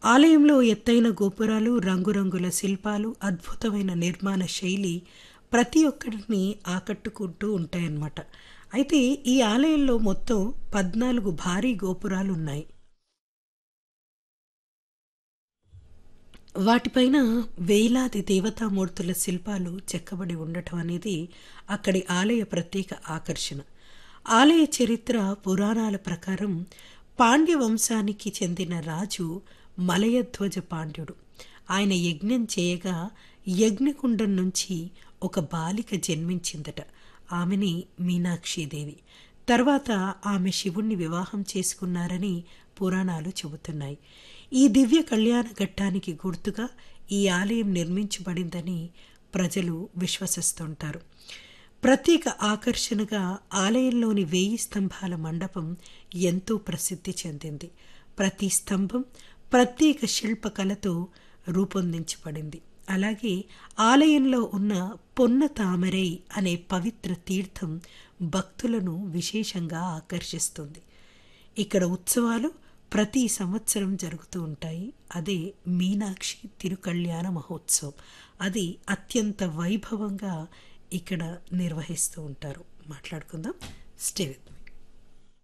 ఆలయంలో ఎత్తైన గోపురాలు రంగురంగుల శిల్పాలు అద్భుతమైన నిర్మాణ శైలి ప్రతి ఒక్కరిని ఆకట్టుకుంటూ ఉంటాయన్నమాట అయితే ఈ ఆలయంలో మొత్తం పద్నాలుగు భారీ గోపురాలు ఉన్నాయి వాటిపైన వేలాది దేవతామూర్తుల శిల్పాలు చెక్కబడి ఉండటం అనేది అక్కడి ఆలయ ప్రత్యేక ఆకర్షణ ఆలయ చరిత్ర పురాణాల ప్రకారం పాండ్య వంశానికి చెందిన రాజు మలయధ్వజ పాండ్యుడు ఆయన యజ్ఞం చేయగా యజ్ఞకుండం నుంచి ఒక బాలిక జన్మించిందట ఆమెని మీనాక్షీదేవి తర్వాత ఆమె శివుణ్ణి వివాహం చేసుకున్నారని పురాణాలు చెబుతున్నాయి ఈ దివ్య కళ్యాణ ఘట్టానికి గుర్తుగా ఈ ఆలయం నిర్మించబడిందని ప్రజలు విశ్వసిస్తుంటారు ప్రత్యేక ఆకర్షణగా ఆలయంలోని వేయి స్తంభాల మండపం ఎంతో ప్రసిద్ధి చెందింది ప్రతి స్తంభం ప్రత్యేక శిల్పకళతో రూపొందించబడింది అలాగే ఆలయంలో ఉన్న పొన్న తామరై అనే పవిత్ర తీర్థం భక్తులను విశేషంగా ఆకర్షిస్తుంది ఇక్కడ ఉత్సవాలు ప్రతి సంవత్సరం జరుగుతూ ఉంటాయి అదే మీనాక్షి తిరుకళ్యాణ మహోత్సవం అది అత్యంత వైభవంగా ఇక్కడ నిర్వహిస్తూ ఉంటారు మాట్లాడుకుందాం స్టే విత్